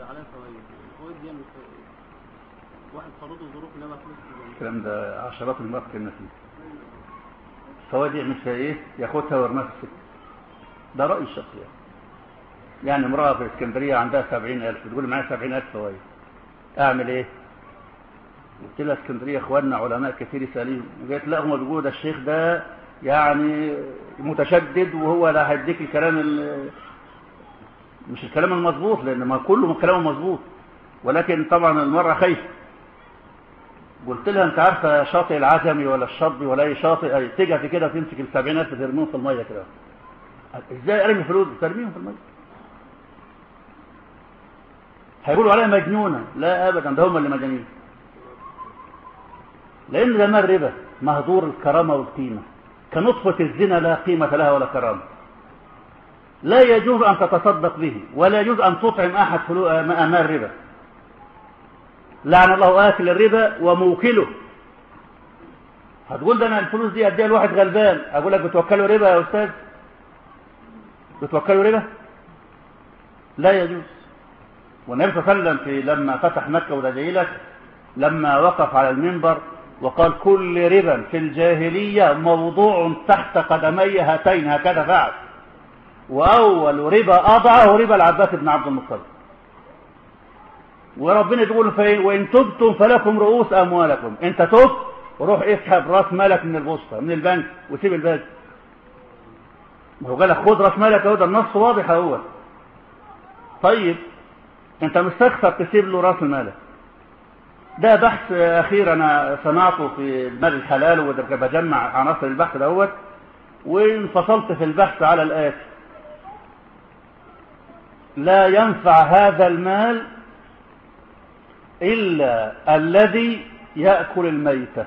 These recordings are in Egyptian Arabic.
عليها فوائد الفوائد دي من واحد فرضه ظروف انما فلوس الكلام ده عشرات المرات كنا فيه الفوائد يعمل فيها ايه ياخدها ويرميها في السكه ده رأي الشخصي يعني. يعني امرأة في اسكندرية عندها سبعين ألف بتقول معايا سبعين ألف فوائد أعمل إيه؟ قلت لها اسكندرية إخواننا علماء كثير يسألين وقالت لا هم بيقولوا ده الشيخ ده يعني متشدد وهو لا هيديك الكلام ال- مش الكلام المظبوط لأن ما كله من كلامه مظبوط ولكن طبعا المرأة خايفة قلت لها انت عارفه شاطئ العجمي ولا الشطبي ولا اي شاطئ اي تيجي كده تمسك السبعينات ترميهم في الميه كده ازاي ارمي فلوس ترميهم في الميه هيقولوا عليها مجنونه لا ابدا ده هم اللي مجانين لان ده مال ربا مهدور الكرامه والقيمه كنطفه الزنا لا قيمه لها ولا كرامه لا يجوز ان تتصدق به ولا يجوز ان تطعم احد فلو- امال ربا لعن الله آكل الربا وموكله هتقول ده انا الفلوس دي اديها لواحد غلبان اقول لك بتوكله ربا يا استاذ بتوكله ربا لا يجوز والنبي صلى الله عليه وسلم في لما فتح مكة وده جاي لك لما وقف على المنبر وقال كل ربا في الجاهلية موضوع تحت قدمي هاتين هكذا فعل وأول ربا أضعه ربا العباس بن عبد المطلب وربنا يقول في وإن تبتم فلكم رؤوس أموالكم أنت تب وروح اسحب راس مالك من البوسطة من البنك وسيب البنك ما هو قالك خد راس مالك اهو ده النص واضح اهو طيب انت مستخسر تسيب له راس مالك ده بحث اخير انا سمعته في المال الحلال وده بجمع عناصر البحث دوت وانفصلت في البحث على الآتي لا ينفع هذا المال إلا الذي يأكل الميتة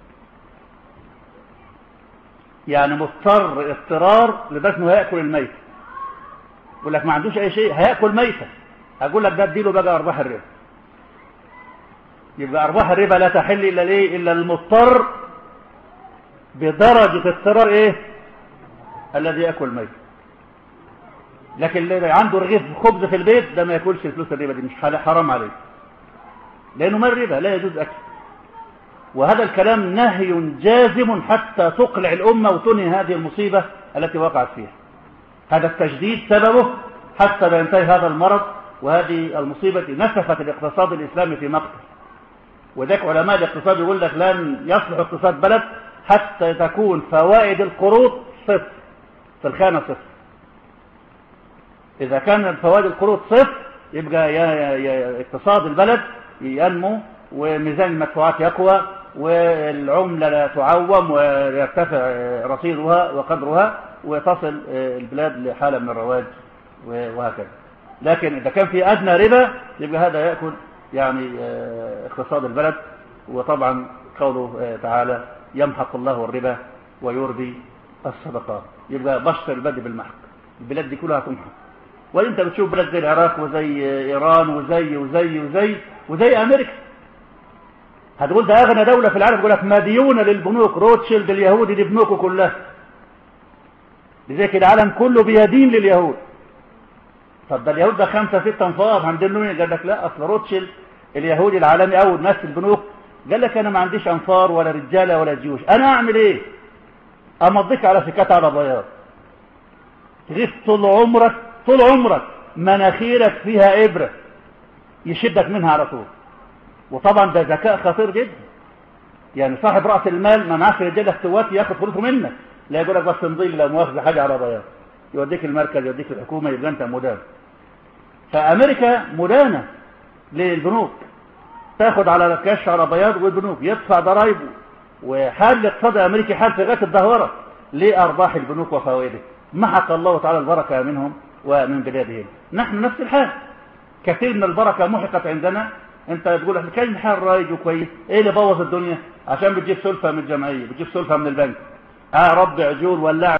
يعني مضطر اضطرار لدرجة انه هياكل الميتة يقول لك ما عندوش اي شيء هياكل ميتة اقول لك ده اديله بقى ارباح الربا يبقى ارباح الربا لا تحل الا ليه الا المضطر بدرجة اضطرار ايه الذي ياكل ميتة لكن اللي عنده رغيف خبز في البيت ده ما ياكلش فلوس الربا دي مش حرام عليه لانه مال ربا لا يجوز اكله وهذا الكلام نهي جازم حتى تقلع الأمة وتنهي هذه المصيبة التي وقعت فيها هذا التجديد سببه حتى لا ينتهي هذا المرض وهذه المصيبة نسفت الاقتصاد الإسلامي في مقتل وذلك علماء الاقتصاد يقول لك لن يصلح اقتصاد بلد حتى تكون فوائد القروض صفر في الخانة صفر إذا كان فوائد القروض صفر يبقى يا يا يا اقتصاد البلد ينمو وميزان المدفوعات يقوى والعملة لا تعوم ويرتفع رصيدها وقدرها وتصل البلاد لحالة من الرواج وهكذا لكن إذا كان في أدنى ربا يبقى هذا يأكل يعني اقتصاد البلد وطبعا قوله تعالى يمحق الله الربا ويربي الصدقات يبقى بشر البلد بالمحق البلاد دي كلها تمحق وانت بتشوف بلاد زي العراق وزي ايران وزي وزي وزي وزي امريكا هتقول ده اغنى دولة في العالم يقول لك مديونة للبنوك روتشيلد اليهودي دي بنوكه كلها لذلك العالم كله بيدين لليهود طب ده اليهود ده خمسة ستة انفار هندلوني قال لك لا اصل روتشيلد اليهودي العالمي اول ناس البنوك قال لك انا ما عنديش انفار ولا رجالة ولا جيوش انا اعمل ايه امضيك على سكات على بياض تغيث طول عمرك طول عمرك مناخيرك فيها ابرة يشدك منها على طول وطبعا ده ذكاء خطير جدا يعني صاحب رأس المال ما معاش رجاله اختواتي ياخد فلوسه منك لا يقول لك بس امضي لا مؤاخذه حاجه على بياض يوديك المركز يوديك الحكومه يبقى انت مدان فامريكا مدانه للبنوك تاخد على كاش على بياض والبنوك يدفع ضرائبه وحال الاقتصاد الامريكي حال في غايه الدهوره لارباح البنوك وفوائدها محق الله تعالى البركه منهم ومن بلادهم نحن نفس الحال كثير من البركه محقت عندنا انت تقول احنا كان الحال رايج وكويس ايه اللي بوظ الدنيا عشان بتجيب سلفه من الجمعيه بتجيب سلفه من البنك اه رب عجول ولع